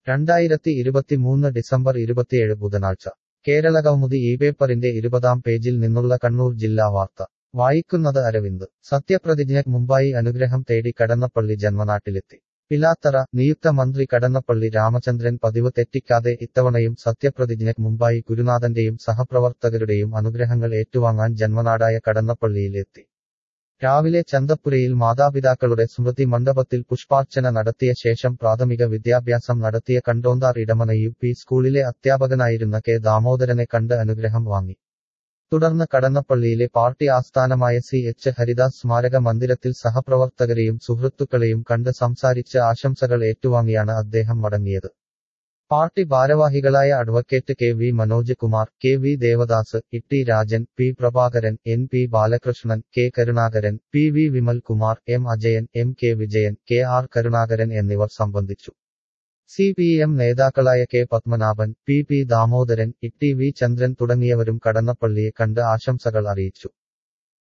രണ്ടായിരത്തി ഇരുപത്തിമൂന്ന് ഡിസംബർ ഇരുപത്തിയേഴ് ബുധനാഴ്ച കേരളകൗമുദി ഈ പേപ്പറിന്റെ ഇരുപതാം പേജിൽ നിന്നുള്ള കണ്ണൂർ ജില്ലാ വാർത്ത വായിക്കുന്നത് അരവിന്ദ് സത്യപ്രതിജ്ഞയ്ക്ക് മുമ്പായി അനുഗ്രഹം തേടി കടന്നപ്പള്ളി ജന്മനാട്ടിലെത്തി പിലാത്തറ നിയുക്ത മന്ത്രി കടന്നപ്പള്ളി രാമചന്ദ്രൻ പതിവ് തെറ്റിക്കാതെ ഇത്തവണയും സത്യപ്രതിജ്ഞയ്ക്ക് മുമ്പായി ഗുരുനാഥന്റെയും സഹപ്രവർത്തകരുടെയും അനുഗ്രഹങ്ങൾ ഏറ്റുവാങ്ങാൻ ജന്മനാടായ കടന്നപ്പള്ളിയിൽ എത്തി രാവിലെ ചന്തപ്പുരയിൽ മാതാപിതാക്കളുടെ സ്മൃതി മണ്ഡപത്തിൽ പുഷ്പാർച്ചന നടത്തിയ ശേഷം പ്രാഥമിക വിദ്യാഭ്യാസം നടത്തിയ കണ്ടോന്താർ ഇടമന യു പി സ്കൂളിലെ അധ്യാപകനായിരുന്ന കെ ദാമോദരനെ കണ്ട് അനുഗ്രഹം വാങ്ങി തുടർന്ന് കടന്നപ്പള്ളിയിലെ പാർട്ടി ആസ്ഥാനമായ സി എച്ച് ഹരിദാസ് സ്മാരക മന്ദിരത്തിൽ സഹപ്രവർത്തകരെയും സുഹൃത്തുക്കളെയും കണ്ട് സംസാരിച്ച് ആശംസകൾ ഏറ്റുവാങ്ങിയാണ് അദ്ദേഹം മടങ്ങിയത് പാർട്ടി ഭാരവാഹികളായ advocate K V Manoj Kumar K V Devadas Itty Rajan P Prabhakaran N P Balakrishnan K Karunakaran P V Vimal Kumar M Ajayan M K Vijayan K R Karunakaran എന്നിവർ സംബന്ധിച്ചു സി പി എം നേതാക്കളായ K Padmanabhan P P Damodaran Itty V Chandran തുടങ്ങിയവരും കടന്നപ്പള്ളിയെ കണ്ട് ആശംസകൾ അറിയിച്ചു